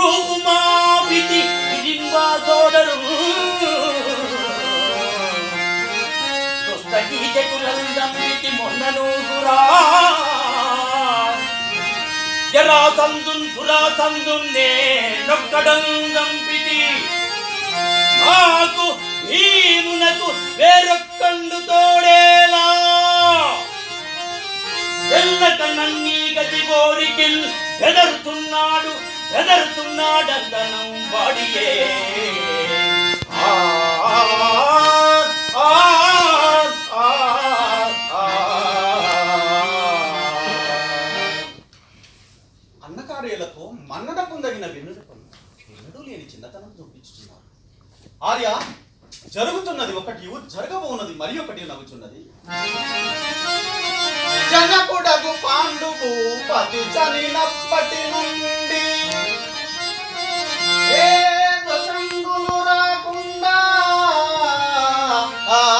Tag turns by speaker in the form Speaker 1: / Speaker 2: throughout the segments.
Speaker 1: ఉమాపితి హిడింబా సోదరు దుష్టకీచకులందమితి మొన్ననూగురా జరాసందున్ సురాసందున్నే నొక్కడంగంపితి నాకు భీమునకు వేరొక్కండు తోడేలా ఎల్లట నన్నీ గతి కోరికిల్ బెదరుతున్నాడు బెదరుతున్నాడందనం వాడియే ఆ, ఆ, ఆ, ఆ, ఆ.
Speaker 2: అన్నకార్యాలకు మన్నన పొందగిన వెన్నుదపను ఎన్నడూ లేని చిన్నతనం చూపించుతున్నారు ఆర్య జరుగుతున్నది ఒకటి జరగబోన్నది మరి ఒకటి నవ్వుచున్నది జనకుడగు పాండువు పతి చనినప్పటి నుండి ఏ దశంగులు రాకుండా ఆ,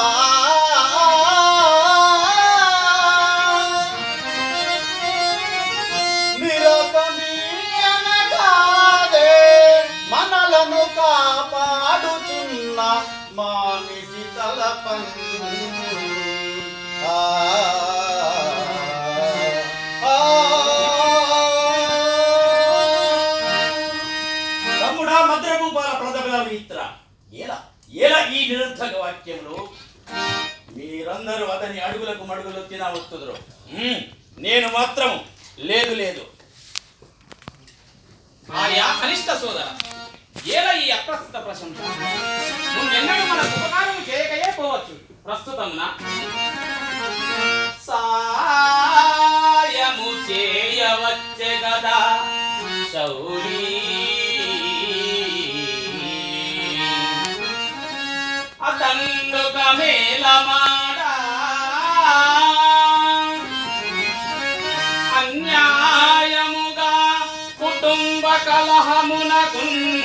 Speaker 2: నిరతమీయనగాదే మనలను కాపాడుచున్న మానిసి తలపన్ ఆ, ఆ,
Speaker 1: తమ్ముడా మద్రభూపాల ప్రథమ మిత్ర
Speaker 2: ఎలా
Speaker 1: ఎలా ఈ నిరర్థక వాక్యములు మీరందరూ అతని అడుగులకు మడుగులు తిన వస్తున్నారు నేను మాత్రం లేదు లేదు
Speaker 3: ఆర్య కనిష్ట సోదర ఏల ఈ అప్రస్తుత ప్రశంస నువ్వెన్నడూ మన ఉపకారం చేయకయే పోవచ్చు ప్రస్తుతమున సాయము చేయవచ్చే కదా శౌరీ అతందుక మేలమాడా అన్యాయముగా కుటుంబ కలహమునకు